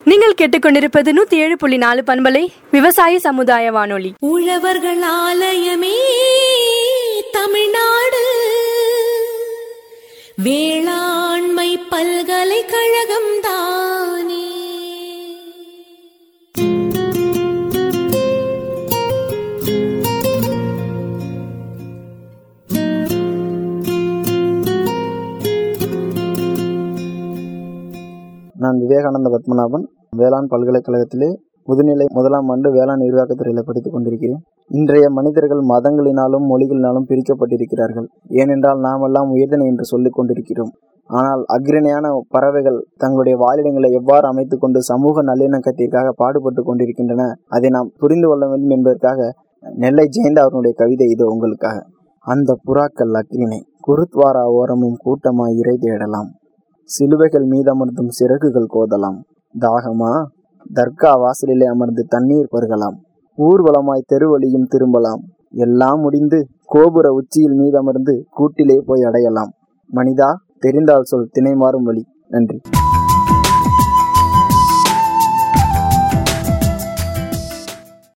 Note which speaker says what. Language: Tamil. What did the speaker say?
Speaker 1: நீங்கள் கேட்டுக்கொண்டிருப்பது நூத்தி ஏழு புள்ளி நாலு பண்பலை விவசாய சமுதாய வானொலி
Speaker 2: உழவர்கள் ஆலயமே தமிழ்நாடு வேளாண்மை பல்கலைக்கழகம் தானே
Speaker 3: நான் விவேகானந்த பத்மநாபன் வேளாண் பல்கலைக்கழகத்திலே முதுநிலை முதலாம் ஆண்டு வேளாண் நிர்வாகத் துறையில் படித்துக் கொண்டிருக்கிறேன் இன்றைய மனிதர்கள் மதங்களினாலும் மொழிகளினாலும் பிரிக்கப்பட்டிருக்கிறார்கள் ஏனென்றால் நாமெல்லாம் உயர்தனை என்று சொல்லிக் கொண்டிருக்கிறோம் ஆனால் அக்ரணியான பறவைகள் தங்களுடைய வாழிடங்களை எவ்வாறு அமைத்துக் கொண்டு சமூக நல்லிணக்கத்திற்காக பாடுபட்டு கொண்டிருக்கின்றன அதை நாம் புரிந்து கொள்ள வேண்டும் என்பதற்காக நெல்லை ஜெயந்த அவர்களுடைய கவிதை இது உங்களுக்காக அந்த புறாக்கள் அக்ரிணை குருத்வாரா ஓரமும் கூட்டமாய் இறை தேடலாம் சிலுவைகள் மீதமர்ந்தும் சிறகுகள் கோதலாம் தாகமா தர்கா வாசலிலே அமர்ந்து தண்ணீர் பருகலாம் ஊர்வலமாய் தெருவழியும் திரும்பலாம் எல்லாம் முடிந்து கோபுர உச்சியில் மீதமர்ந்து கூட்டிலே போய் அடையலாம் மனிதா தெரிந்தால் சொல் திணை மாறும் வழி நன்றி